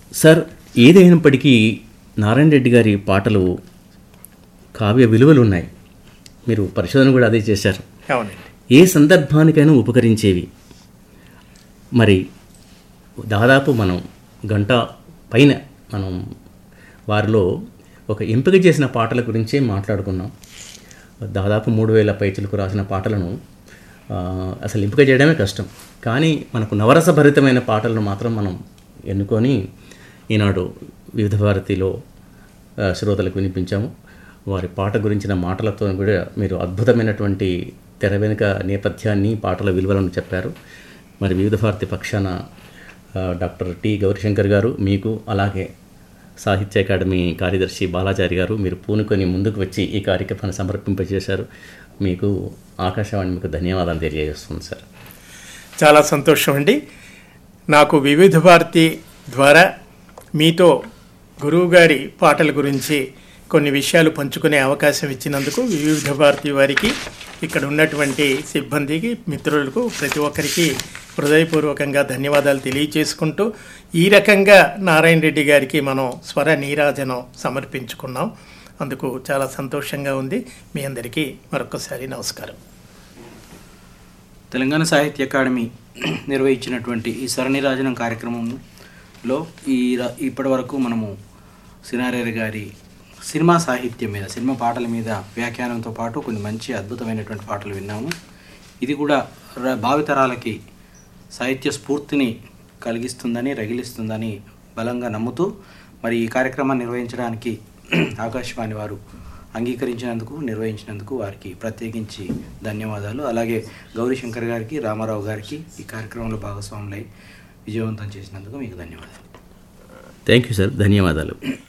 sir ఏదైనప్పటికీ నారాయణ రెడ్డి గారి పాటలు కావ్య విలువలు ఉన్నాయి మీరు పరిశోధన కూడా అదే చేశారు అవునండి ఏ సందర్భానికైనా ఉపకరించేవి మరి దాదాపు మనం గంట పైన మనం వారిలో ఒక ఎంపిక చేసిన పాటల గురించే మాట్లాడుకున్నాం దాదాపు మూడు వేల పైచులకు రాసిన పాటలను ఆ, అసలు ఎంపిక చేయడమే కష్టం కానీ మనకు నవరసభరితమైన పాటలను మాత్రం మనం ఎన్నుకొని ఈనాడు వివిధ భారతిలో ఆ, శ్రోతలకు వినిపించాము వారి పాట గురించిన మాటలతో కూడా మీరు అద్భుతమైనటువంటి తెర వెనుక నేపథ్యాన్ని పాటల విలువలను చెప్పారు మరి వివిధ భారతి పక్షాన ఆ, డాక్టర్ టి గౌరీశంకర్ గారు మీకు అలాగే సాహిత్య అకాడమీ కార్యదర్శి బాలాచారి గారు మీరు పూనుకొని ముందుకు వచ్చి ఈ కార్యక్రమాన్ని సమర్పింపజేశారు మీకు ఆకాశవాణి మీకు ధన్యవాదాలు తెలియజేస్తుంది సార్ చాలా సంతోషం అండి నాకు వివిధ భారతి ద్వారా మీతో గురువుగారి పాటల గురించి కొన్ని విషయాలు పంచుకునే అవకాశం ఇచ్చినందుకు వివిధ భారతి వారికి ఇక్కడ ఉన్నటువంటి సిబ్బందికి మిత్రులకు ప్రతి ఒక్కరికి హృదయపూర్వకంగా ధన్యవాదాలు తెలియచేసుకుంటూ ఈ రకంగా నారాయణ రెడ్డి గారికి మనం స్వర నీరాజనం సమర్పించుకున్నాం అందుకు చాలా సంతోషంగా ఉంది మీ అందరికీ మరొకసారి నమస్కారం తెలంగాణ సాహిత్య అకాడమీ నిర్వహించినటువంటి ఈ స్వరనిరాజనం కార్యక్రమంలో ఈ ర- ఇప్పటి వరకు మనము సినారేరి గారి సినిమా సాహిత్యం మీద సినిమా పాటల మీద వ్యాఖ్యానంతో పాటు కొన్ని మంచి అద్భుతమైనటువంటి పాటలు విన్నాము ఇది కూడా ర- భావితరాలకి సాహిత్య స్ఫూర్తిని కలిగిస్తుందని రగిలిస్తుందని బలంగా నమ్ముతూ మరి ఈ కార్యక్రమాన్ని నిర్వహించడానికి ఆకాశవాణి వారు అంగీకరించినందుకు నిర్వహించినందుకు వారికి ప్రత్యేకించి ధన్యవాదాలు అలాగే గౌరీశంకర్ గారికి రామారావు గారికి ఈ కార్యక్రమంలో భాగస్వాములై విజయవంతం చేసినందుకు మీకు ధన్యవాదాలు థ్యాంక్ యూ సార్ ధన్యవాదాలు